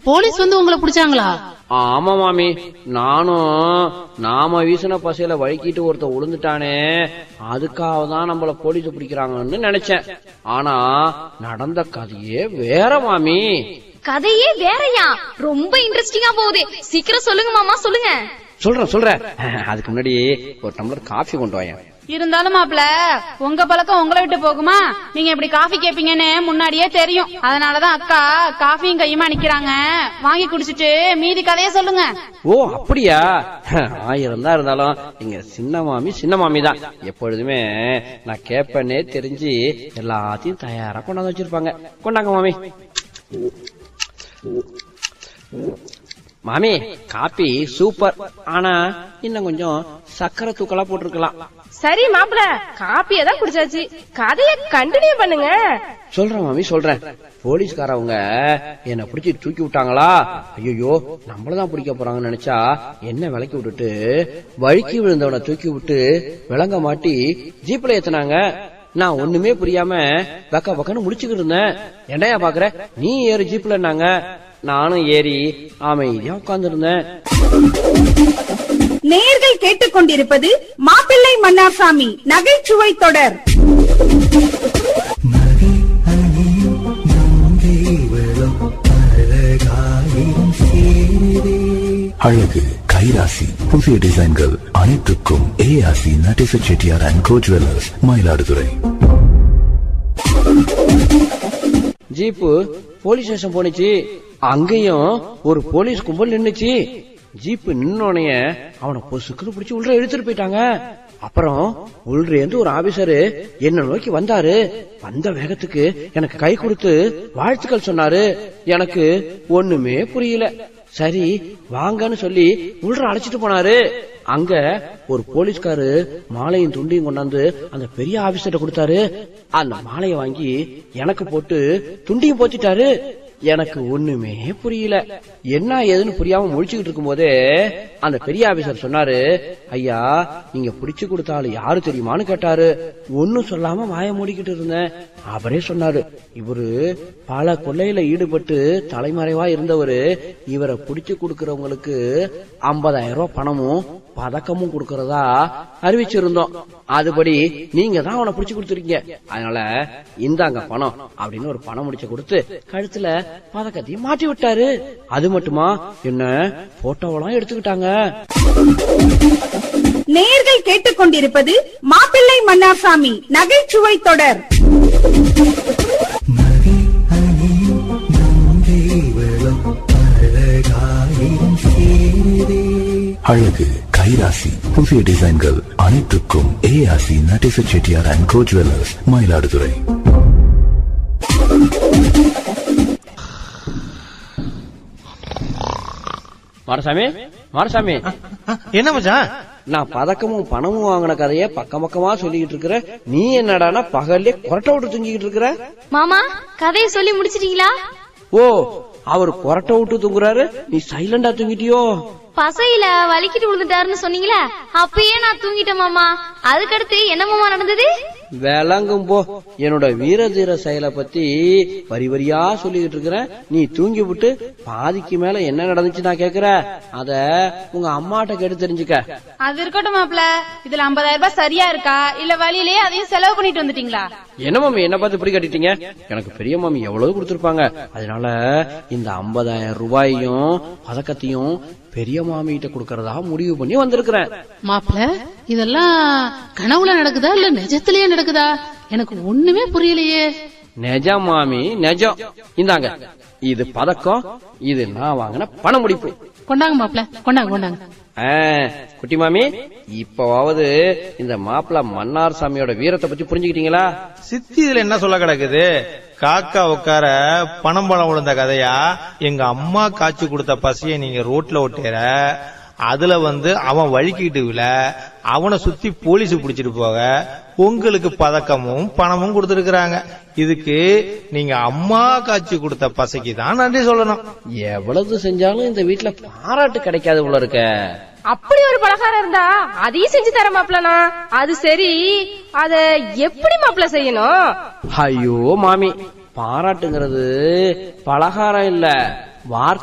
police வந்து உங்களை பிடிச்சாங்களா ஆமா மாமி நானும் நாம வீசின பசையில வழுக்கிட்டு ஒருத்தன் விழுந்துட்டானே அதுக்காக தான் நம்மள போலீஸ் பிடிக்கிறாங்கன்னு நினைச்சேன் ஆனா நடந்த கதையே வேற மாமி கதையே வேறயா ரொம்ப இன்ட்ரெஸ்டிங்கா போகுது சீக்கிரம் சொல்லுங்க மாமா சொல்லுங்க சொல்றேன் சொல்றேன் அதுக்கு முன்னாடி ஒரு டம்ளர் காஃபி கொண்டு வாயேன் இருந்தாலும் மாப்ள உங்க பழக்கம் உங்களை விட்டு போகுமா நீங்க இப்படி காஃபி கேப்பீங்கன்னு முன்னாடியே தெரியும் அதனாலதான் அக்கா காஃபியும் கையுமா நிக்கிறாங்க வாங்கி குடிச்சிட்டு மீதி கதைய சொல்லுங்க ஓ அப்படியா ஆயிரம் தான் இருந்தாலும் நீங்க சின்ன மாமி சின்ன மாமி தான் எப்பொழுதுமே நான் கேப்பேனே தெரிஞ்சு எல்லாத்தையும் தயாரா கொண்டாந்து வச்சிருப்பாங்க கொண்டாங்க மாமி மாமி காப்பி சூப்பர் ஆனா இன்னும் கொஞ்சம் சக்கரை தூக்கலா போட்டிருக்கலாம் சரி மாப்பிள காப்பியை தான் குடிச்சாச்சு கதைய கண்டினியூ பண்ணுங்க சொல்றேன் மாமி சொல்றேன் போலீஸ்காரவங்க என்ன பிடிச்சி தூக்கி விட்டாங்களா ஐயோ நம்மளதான் பிடிக்க போறாங்கன்னு நினைச்சா என்ன விலக்கி விட்டுட்டு வழுக்கி விழுந்தவனை தூக்கி விட்டு விளங்க மாட்டி ஜீப்ல ஏத்துனாங்க நான் ஒண்ணுமே புரியாம பக்க பக்கன்னு முடிச்சுக்கிட்டு இருந்தேன் என்னையா பாக்குற நீ ஏறு ஜீப்லன்னாங்க நானும் ஏறி அமைதியா உட்கார்ந்து இருந்தேன் நேர்கள் கேட்டுக்கொண்டிருப்பது மாப்பிள்ளை மன்னார்சாமி நகைச்சுவை தொடர் அழகு கைராசி புதிய டிசைன்கள் அனைத்துக்கும் ஏஆசி நட்டிச Chettiar and co jewellers Mayiladuthurai jeep police station போனுச்சு அங்கேயும் ஒரு போலீஸ் கும்பல் நின்னுச்சு ஜீப்பு நின்னோனைய அவனை பொசுக்குன்னு பிடிச்சு உள்ள இழுத்துட்டு போயிட்டாங்க அப்புறம் உள்றேந்து ஒரு ஆபீசரு என்ன நோக்கி வந்தாரு வந்த வேகத்துக்கு எனக்கு கை கொடுத்து வாழ்த்துக்கள் சொன்னாரு எனக்கு ஒண்ணுமே புரியல சரி வாங்கன்னு சொல்லி உள்ள அழைச்சிட்டு போனாரு அங்க ஒரு போலீஸ்காரு மாலையும் துண்டியும் கொண்டாந்து அந்த பெரிய ஆபீசர்ட்ட கொடுத்தாரு அந்த மாலையை வாங்கி எனக்கு போட்டு துண்டியும் போத்திட்டாரு எனக்கு ஒண்ணுமே புரியல என்ன ஏதுன்னு புரியாம முழிச்சுக்கிட்டு இருக்கும் போதே அந்த பெரிய ஆபீசர் சொன்னாரு ஐயா நீங்க பிடிச்சு கொடுத்த ஆளு யாரு தெரியுமான்னு கேட்டாரு ஒன்னும் சொல்லாம வாய மூடிக்கிட்டு இருந்தேன் அவரே சொன்னாரு இவரு பல கொள்ளையில ஈடுபட்டு தலைமறைவா இருந்தவரு இவரை பிடிச்சு கொடுக்கறவங்களுக்கு ஐம்பதாயிரம் ரூபாய் பணமும் பதக்கமும் கொடுக்கறதா அறிவிச்சிருந்தோம் அதுபடி நீங்க தான் அவனை பிடிச்சு கொடுத்துருக்கீங்க அதனால இந்தாங்க பணம் அப்படின்னு ஒரு பணம் முடிச்ச கொடுத்து கழுத்துல பதக்கத்தையும் மாட்டி விட்டாரு அது மட்டுமா என்ன போட்டோவெல்லாம் எடுத்துக்கிட்டாங்க நேர்கள் கேட்டுக்கொண்டிருப்பது மாப்பிள்ளை மன்னார்சாமி நகைச்சுவை தொடர் அழகு கைராசி புதிய டிசைன்கள் அனைத்துக்கும் ஏஆசி நட்டிச Chettiar and co jewellers Mayiladuthurai Marasami Marasami என்ன மச்சான் நான் பதக்கமும் பணமும் வாங்கின கதைய பக்கம் பக்கமா சொல்லிக்கிட்டு இருக்கிற நீ என்னடானா பகல்லே கொரட்டை விட்டு தூங்கிக்கிட்டு இருக்கிற மாமா கதையை சொல்லி முடிச்சிட்டீங்களா ஓ அவர் கொரட்டை விட்டு தூங்குறாரு நீ சைலண்டா தூங்கிட்டியோ பசையில வலிக்கிட்டு விழுந்துட்டாருன்னு சொன்னீங்களே அப்பயே நான் தூங்கிட்டேன் மாமா அதுக்கடுத்து என்ன மாமா நடந்தது விளங்கும் போ என்னோட வீர தீர செயலை பத்தி வரி வரியா சொல்லிக்கிட்டு இருக்கிறேன் நீ தூங்கி விட்டு பாதிக்கு மேல என்ன நடந்துச்சு நான் கேக்குற அத உங்க அம்மாட்ட கேட்டு தெரிஞ்சுக்க அது இருக்கட்டும் மாப்ள இதுல 50000 ரூபாய் சரியா இருக்கா இல்ல வழியிலேயே அதையும் செலவு பண்ணிட்டு வந்துட்டீங்களா என்ன மாமி என்ன பார்த்து இப்படி கட்டிட்டீங்க எனக்கு பெரிய மாமி எவ்வளவு கொடுத்திருப்பாங்க அதனால இந்த 50000 ரூபாயையும் பதக்கத்தையும் பெரிய மாமி கிட்ட கொடுக்கறதா முடிவு பண்ணி வந்திருக்கிறேன் மாப்ள இதெல்லாம் கனவுல நடக்குதா இல்ல நிஜத்திலேயே நடக்குதா எனக்கு ஒண்ணுமே புரியலையே நிஜம் மாமி நிஜம் இந்தாங்க இது பதக்கம் இது நான் வாங்கின பண முடிப்பு கொண்டாங்க மாப்ள கொண்டாங்க கொண்டாங்க ஆ, குட்டி மாமி இப்பவாவது இந்த மாப்பிள்ள மன்னார் சாமியோட வீரத்தை பத்தி புரிஞ்சுக்கிட்டீங்களா சித்தி இதுல என்ன சொல்ல கிடக்குது காக்கா உட்கார பணம் பழம் விழுந்த கதையா எங்க அம்மா காய்ச்சி கொடுத்த பசிய நீங்க ரோட்ல ஒட்டேற அதுல வந்து அவன் வழுக்கிட்டு விழ அவனை சுத்தி போலீஸ் பிடிச்சிட்டு போக உங்களுக்கு பதக்கமும் பணமும் கொடுத்திருக்கிறாங்க இதுக்கு நீங்க அம்மா காய்ச்சி கொடுத்த பசைக்கு தான் நன்றி சொல்லணும் எவ்வளவு செஞ்சாலும் இந்த வீட்டுல பாராட்டு கிடைக்காது போல இருக்க அப்படி ஒரு பலகாரம் இருந்தா அதையும் செஞ்சு தர மாப்பிளனா அது சரி அத எப்படி மாப்பிள செய்யணும் ஐயோ மாமி பாராட்டுங்கிறது பலகாரம் இல்ல வார்த்தை